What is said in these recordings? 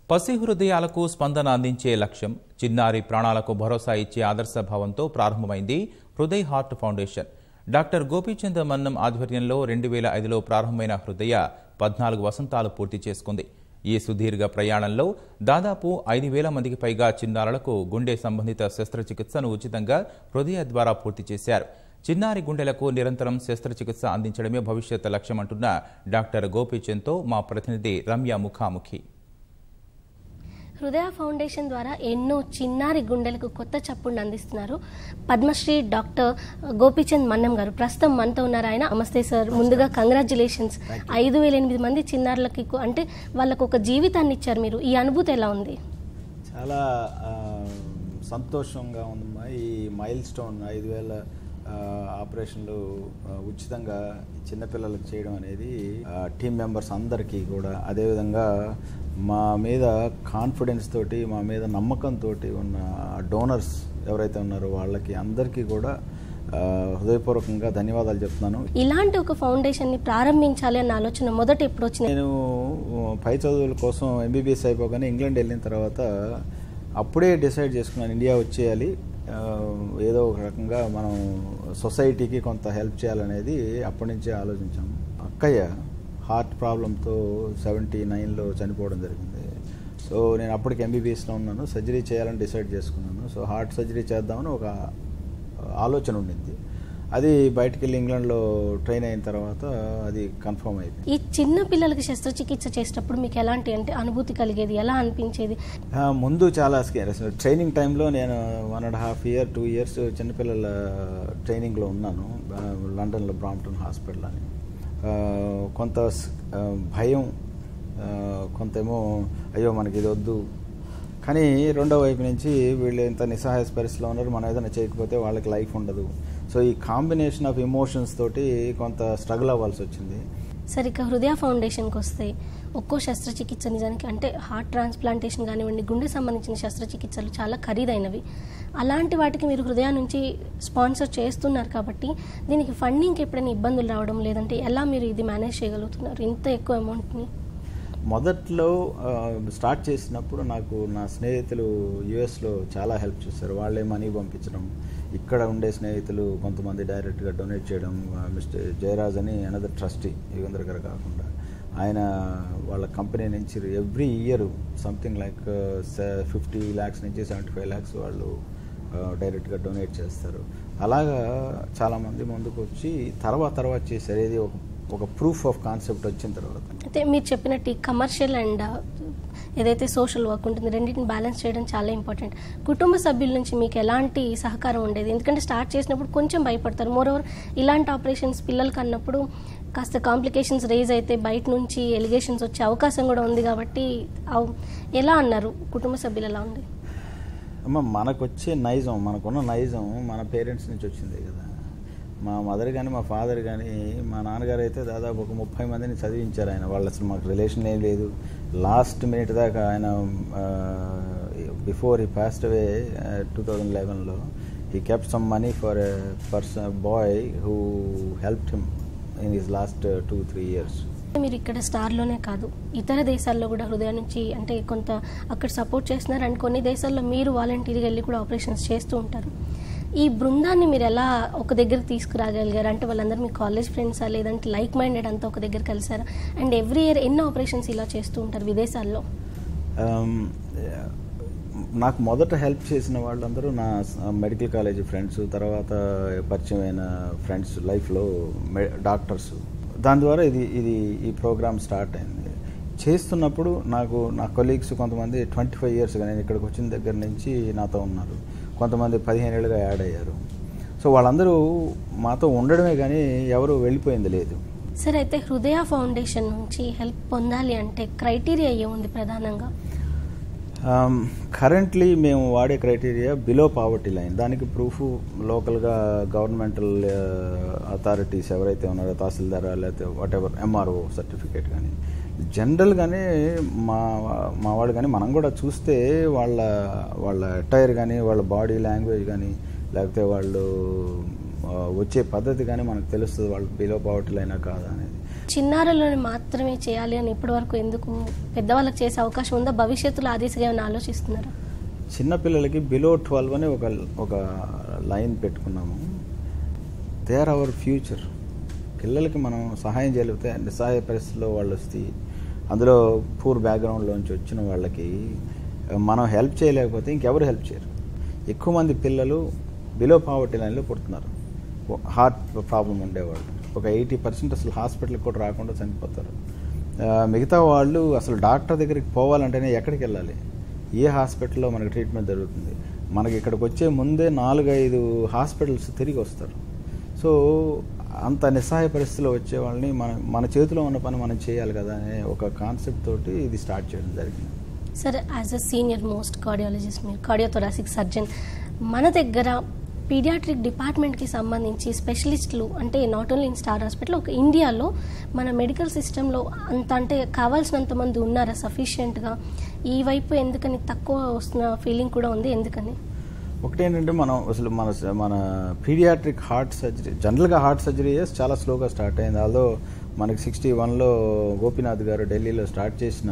పసి హృదయాలకు స్పందన అందించే లక్ష్యం చిన్నారి ప్రాణాలకు భరోసా ఇచ్చే ఆదర్శ భావంతో ప్రారంభమైంది Hriday heart foundation doctor Gopichand Mannam ఆధ్వర్యంలో రెండు వేల ఐదులో ప్రారంభమైన హృదయ పద్నాలుగు వసంతాలు పూర్తి చేసుకుంది ఈ సుదీర్ఘ ప్రయాణంలో దాదాపు ఐదు వేల మందికి పైగా చిన్నారులకు గుండె సంబంధిత శస్త్రచికిత్సను ఉచితంగా హృదయ ద్వారా పూర్తి చేశారు చిన్నారి గుండెలకు నిరంతరం శస్త్రచికిత్స అందించడమే భవిష్యత్ లక్ష్యమంటున్న డాక్టర్ గోపీచంద్తో మా ప్రతినిధి రమ్య ముఖాముఖి హృదయ ఫౌండేషన్ ద్వారా ఎన్నో చిన్నారి గుండెలకు కొత్త చప్పుడుని అందిస్తున్నారు పద్మశ్రీ డాక్టర్ గోపీచంద్ మన్నం గారు ప్రస్తుతం మనతో ఉన్నారు ఆయన నమస్తే సార్ ముందుగా కంగ్రాచులేషన్స్ ఐదు వేల ఎనిమిది మంది చిన్నారులకి కు- అంటే వాళ్ళకు ఒక జీవితాన్ని ఇచ్చారు మీరు ఈ అనుభూతి ఎలా ఉంది చాలా ఆ, సంతోషంగా ఉందమ్మా ఈ మైల్ స్టోన్ ఐదు వేల ఆ, ఆపరేషన్లు ఆ, ఉచితంగా చిన్నపిల్లలకు చేయడం అనేది ఆ, టీం మెంబర్స్ అందరికీ కూడా అదేవిధంగా మా మీద కాన్ఫిడెన్స్ తోటి మా మీద నమ్మకంతో ఉన్న డోనర్స్ ఎవరైతే ఉన్నారో వాళ్ళకి అందరికీ కూడా ఆ, హృదయపూర్వకంగా ధన్యవాదాలు చెప్తున్నాను ఇలాంటి ఒక ఫౌండేషన్ ని ప్రారంభించాలి అన్న ఆలోచన మొదట ఎప్పుడు వచ్చింది నేను పై చదువుల కోసం ఎంబీబీఎస్ అయిపోగానే ఇంగ్లాండ్ వెళ్ళిన తర్వాత అప్పుడే డిసైడ్ చేసుకున్నాను ఇండియా వచ్చేయాలి ఆ, ఏదో ఒక రకంగా మనం సొసైటీకి కొంత హెల్ప్ చేయాలనేది అప్పటి నుంచే ఆలోచించాము అక్కయ్య హార్ట్ ప్రాబ్లంతో సెవెంటీ నైన్లో చనిపోవడం జరిగింది సో నేను అప్పటికి ఎంబీబీఎస్లో ఉన్నాను సర్జరీ చేయాలని డిసైడ్ చేసుకున్నాను సో హార్ట్ సర్జరీ చేద్దామని ఒక ఆలోచన ఉండింది అది బయటికి వెళ్ళి ఇంగ్లాండ్లో ట్రైన్ అయిన తర్వాత అది కన్ఫర్మ్ అయిపోయింది ఈ చిన్న పిల్లలకి శస్త్రచికిత్స చేసేటప్పుడు మీకు ఎలాంటి అంటే అనుభూతి కలిగేది ఎలా అనిపించేది ఆ, ముందు చాలా స్కేర్ అసలు ట్రైనింగ్ టైంలో నేను one and half year two years చిన్నపిల్లల ట్రైనింగ్లో ఉన్నాను ఆ, లండన్లో బ్రాంప్టన్ హాస్పిటల్ అని ఆ, కొంత స్- ఆ, భయం ఆ, కొంతేమో అయ్యో మనకి ఇది వద్దు కానీ రెండో వైపు నుంచి వీళ్ళు ఇంత నిస్సహాయ పరిస్థితిలో ఉన్నారు మనం ఏదైనా చేయకపోతే వాళ్ళకి లైఫ్ ఉండదు సో ఈ కాంబినేషన్ ఆఫ్ ఎమోషన్స్ తోటి కొంత స్ట్రగుల్ అవ్వాల్సి వచ్చింది సరిగ్గా హృదయ ఫౌండేషన్కి వస్తే ఒక్కో శస్త్రచికిత్స నిజానికి అంటే హార్ట్ ట్రాన్స్ప్లాంటేషన్ కానివ్వండి గుండె సంబంధించిన శస్త్రచికిత్సలు చాలా ఖరీదైనవి అలాంటి వాటికి మీరు హృదయ నుంచి స్పాన్సర్ చేస్తున్నారు కాబట్టి దీనికి ఫండింగ్కి ఎప్పుడైనా ఇబ్బందులు రావడం లేదంటే ఎలా మీరు ఇది మేనేజ్ చేయగలుగుతున్నారు ఇంత ఎక్కువ అమౌంట్ని మొదట్లో ఆ, స్టార్ట్ చేసినప్పుడు నాకు నా స్నేహితులు యుఎస్లో చాలా హెల్ప్ చేశారు వాళ్ళే మనీ పంపించడం ఇక్కడ ఉండే స్నేహితులు కొంతమంది డైరెక్ట్గా డొనేట్ చేయడం ఆ, మిస్టర్ జయరాజ్ అని అనదర్ ట్రస్టీ యుగంధర్ గారు కాకుండా ఆయన వాళ్ళ కంపెనీ నుంచి every year something like fifty lakhs నుంచి సెవెంటీ ఫైవ్ ల్యాక్స్ వాళ్ళు డైరెక్ట్గా డొనేట్ చేస్తారు అలాగా చాలామంది ముందుకు వచ్చి తర్వాత తర్వాత చేశారు ఏది ఒక ఒక ప్రూఫ్ ఆఫ్ కాన్సెప్ట్ వచ్చిన తర్వాత అయితే మీరు చెప్పినట్టు ఈ కమర్షియల్ అండ్ ఏదైతే సోషల్ వర్క్ ఉంటుంది రెండింటిని బ్యాలెన్స్ చేయడం చాలా ఇంపార్టెంట్ కుటుంబ సభ్యుల నుంచి మీకు ఎలాంటి సహకారం ఉండేది ఎందుకంటే స్టార్ట్ చేసినప్పుడు కొంచెం భయపడతారు మోర్ ఓవర్ ఇలాంటి ఆపరేషన్స్ పిల్లలకి అన్నప్పుడు కాస్త కాంప్లికేషన్స్ రేజ్ అయితే బయట నుంచి ఎలిగేషన్స్ వచ్చే అవకాశం కూడా ఉంది కాబట్టి అవ్- ఎలా అన్నారు కుటుంబ సభ్యులు ఎలా ఉంది అమ్మ మనకు వచ్చే నైజం మనకున్న నైజం మన పేరెంట్స్ నుంచి వచ్చింది కదా మా మదర్ కానీ మా ఫాదర్ కానీ మా నాన్నగారు అయితే దాదాపు ఒక ముప్పై మందిని చదివించారు ఆయన వాళ్ళు అసలు మాకు రిలేషన్ ఏం లేదు లాస్ట్ మినిట్ దాకా ఆయన బిఫోర్ ఈ పాస్ట్ అవే టూ థౌజండ్ లెవెన్లో he kept some money for person boy who help him in his last two three years మీరు ఇక్కడ స్టార్లోనే కాదు ఇతర దేశాల్లో కూడా హృదయం నుంచి అంటే కొంత అక్కడ సపోర్ట్ చేస్తున్నారు అండ్ కొన్ని దేశాల్లో మీరు వాలంటీర్గా వెళ్ళి కూడా ఆపరేషన్స్ చేస్తూ ఉంటారు ఈ బృందాన్ని మీరు ఎలా ఒక దగ్గర తీసుకురాగలిగారు అంటే వాళ్ళందరూ మీ కాలేజ్ ఫ్రెండ్సా లేదంటే లైక్ మైండెడ్ అంతా ఒక దగ్గర కలిసారా అండ్ ఎవ్రీ ఇయర్ ఎన్నో ఆపరేషన్స్ ఇలా చేస్తూ ఉంటారు విదేశాల్లో Um, నాకు మొదట హెల్ప్ చేసిన వాళ్ళందరూ నా మెడికల్ కాలేజ్ ఫ్రెండ్స్ తర్వాత పరిచయమైన ఫ్రెండ్స్ లైఫ్లో డాక్టర్స్ దాని ద్వారా ఇది ఇది ఈ ప్రోగ్రామ్ స్టార్ట్ అయింది చేస్తున్నప్పుడు నాకు నా కొలీగ్స్ కొంతమంది ట్వంటీ ఫైవ్ ఇయర్స్గా నేను ఇక్కడికి వచ్చిన దగ్గర నుంచి నాతో ఉన్నారు కొంతమంది పదిహేను ఏళ్ళుగా యాడ్ అయ్యారు సో వాళ్ళందరూ మాతో ఉండడమే కానీ ఎవరు వెళ్ళిపోయింది లేదు సరే అయితే హృదయ ఫౌండేషన్ నుంచి హెల్ప్ పొందాలి అంటే క్రైటీరియా ఏముంది ప్రధానంగా కరెంట్లీ మేము వాడే క్రైటీరియా బిలో పావర్టీ లైన్ దానికి ప్రూఫ్ లోకల్గా గవర్నమెంటల్ అథారిటీస్ ఎవరైతే ఉన్నారో తహసీల్దార్ లేకపోతే వాట్ ఎవర్ ఎంఆర్ఓ సర్టిఫికేట్ కానీ జనరల్గానే మా మా వాళ్ళు కానీ మనం కూడా చూస్తే వాళ్ళ వాళ్ళ అటైర్ కానీ వాళ్ళ బాడీ లాంగ్వేజ్ కానీ లేకపోతే వాళ్ళు ఆ, వచ్చే పద్ధతి కానీ మనకు తెలుస్తుంది వాళ్ళు బిలో పావర్టీ లైనా కాదా అనేది చిన్నారులను మాత్రమే చేయాలి అని ఇప్పటివరకు ఎందుకు పెద్దవాళ్ళకి చేసే అవకాశం ఉందా భవిష్యత్తులో ఆ దిశగా ఏమైనా ఆలోచిస్తున్నారా చిన్నపిల్లలకి బిలో ట్వెల్వ్ అని ఒక ఒక లైన్ పెట్టుకున్నాము దే ఆర్ అవర్ ఫ్యూచర్ పిల్లలకి మనం సహాయం చేయలేకపోతే నిస్సహాయ పరిస్థితుల్లో వాళ్ళు వస్తే అందులో పూర్ బ్యాక్గ్రౌండ్లోంచి వచ్చిన వాళ్ళకి మనం హెల్ప్ చేయలేకపోతే ఇంకెవరు హెల్ప్ చేయరు ఎక్కువ మంది పిల్లలు బిలో పావర్టీ లైన్లో పుడుతున్నారు హార్ట్ ప్రాబ్లం ఉండేవాళ్ళు ఒక ఎయిటీ పర్సెంట్ అసలు హాస్పిటల్కి కూడా రాకుండా చనిపోతారు ఆ, మిగతా వాళ్ళు అసలు డాక్టర్ దగ్గరికి పోవాలంటేనే ఎక్కడికి వెళ్ళాలి ఏ హాస్పిటల్లో మనకి ట్రీట్మెంట్ జరుగుతుంది మనకి ఇక్కడికి వచ్చే ముందే నాలుగైదు హాస్పిటల్స్ తిరిగి వస్తారు సో అంత నిస్సహాయ పరిస్థితిలో వచ్చే వాళ్ళని మన మన చేతిలో ఉన్న పని మనం చేయాలి కదా అనే ఒక కాన్సెప్ట్ తోటి ఇది స్టార్ట్ చేయడం జరిగింది sir as a senior most cardiologist మీరు కార్డియోథొరాసిక్ సర్జన్ మన దగ్గర పీడియాట్రిక్ డిపార్ట్మెంట్కి సంబంధించి స్పెషలిస్టులు అంటే not only in star hospital ఒక ఇండియాలో మన మెడికల్ సిస్టంలో అంత అంటే కావాల్సినంత మంది ఉన్నారా సఫిషియెంట్గా ఈ వైపు ఎందుకని తక్కువ వస్తున్న ఫీలింగ్ కూడా ఉంది ఎందుకని ఒకటేంటంటే మనం అసలు మన మన పీడియాట్రిక్ హార్ట్ సర్జరీ జనరల్గా హార్ట్ సర్జరీ చాలా స్లోగా స్టార్ట్ అయింది అదో మనకి సిక్స్టీ వన్లో గోపీనాథ్ గారు ఢిల్లీలో స్టార్ట్ చేసిన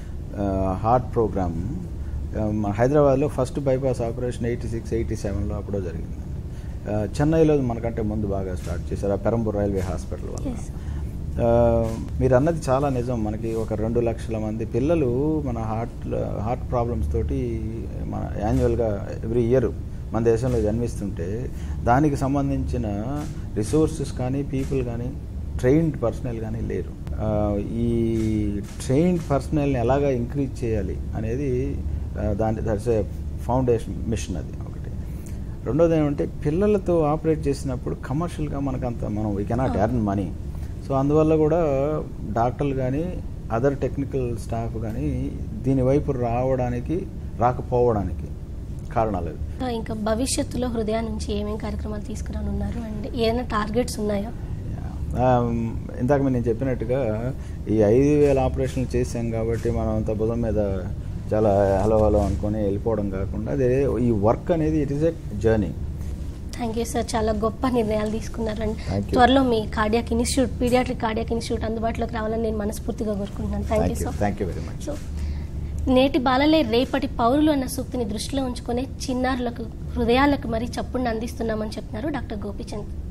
హార్ట్ ప్రోగ్రామ్ మన హైదరాబాద్లో first bypass operation eighty six eighty సెవెన్లో అప్పుడో జరిగింది ఆ, చెన్నైలో మనకంటే ముందు బాగా స్టార్ట్ చేశారు ఆ పెరంబూర్ రైల్వే హాస్పిటల్ వల్ల Yes. ఆ, మీరు అన్నది చాలా నిజం మనకి ఒక రెండు లక్షల మంది పిల్లలు మన హార్ట్ హార్ట్ ప్రాబ్లమ్స్ తోటి మన యాన్యువల్గా ఎవ్రీ ఇయర్ మన దేశంలో జన్మిస్తుంటే దానికి సంబంధించిన రిసోర్సెస్ కానీ పీపుల్ కానీ ట్రైన్డ్ పర్సనల్ కానీ లేరు ఆ, ఈ ట్రైన్డ్ పర్సనల్ని ఎలాగా ఇంక్రీజ్ చేయాలి అనేది ఆ, దాని దట్స్ ఏ ఫౌండేషన్ మిషన్ అది ఒకటి రెండోది ఏమంటే పిల్లలతో ఆపరేట్ చేసినప్పుడు కమర్షియల్గా మనకంత మనం we cannot earn money so అందువల్ల కూడా డాక్టర్లు కానీ అదర్ టెక్నికల్ స్టాఫ్ కానీ దీని వైపు రావడానికి రాకపోవడానికి కారణాలు అవి ఇంకా భవిష్యత్తులో హృదయ నుంచి ఏమేమి కార్యక్రమాలు తీసుకురానున్నారు అండ్ ఏదైనా టార్గెట్స్ ఉన్నాయా ఆ, ఇందాక నేను చెప్పినట్టుగా ఈ ఐదు వేల ఆపరేషన్లు చేసాం కాబట్టి మనం అంత భుజం మీద చాలా హలో హలో అనుకొని వెళ్ళిపోవడం కాకుండా అదే ఈ వర్క్ అనేది it is a journey thank you sir చాలా గొప్ప నిర్ణయాలు తీసుకున్నారండి Thank you. త్వరలో మీ cardiac institute paediatric cardiac institute అందుబాటులోకి రావాలని నేను మనస్ఫూర్తిగా కోరుకుంటున్నాను thank you thank you so thank you very much so నేటి బాలలే రేపటి పౌరులు అన్న సూక్తిని దృష్టిలో ఉంచుకొని చిన్నారులకు హృదయాలకు మరీ చప్పుడిని అందిస్తున్నామని చెప్తున్నారు డాక్టర్ గోపీచంద్